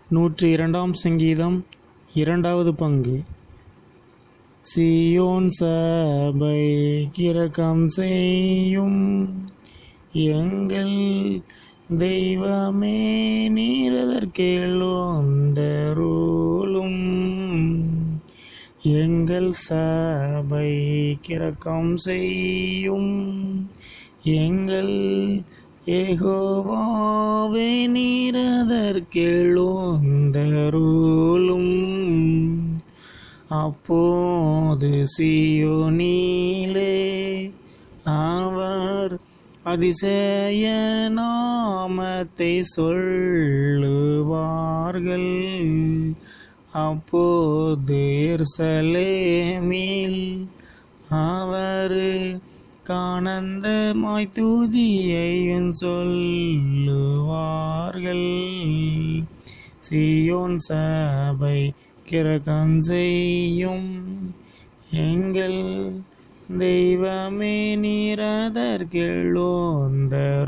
நூற்றி இரண்டாம் சங்கீதம் இரண்டாவது பங்கு சியோன் சபை கிரகம் செய்யும் எங்கள் தெய்வமே நீரதற்கேளோந்தருளும் எங்கள் சபை கிரக்கம் செய்யும் எங்கள் ஏகோவாவே நீரதற்கெழுந்தருளும் அப்போது சியோனிலே அவர் அதிசய நாமத்தை சொல்லுவார்கள் அப்போது எருசலேமில் அவர் காணந்தமாய் துதியையும் சொல்லுவார்கள் சியோன் சபை கிரகம் செய்யும் எங்கள் தெய்வமே நீரதற்கெழுந்த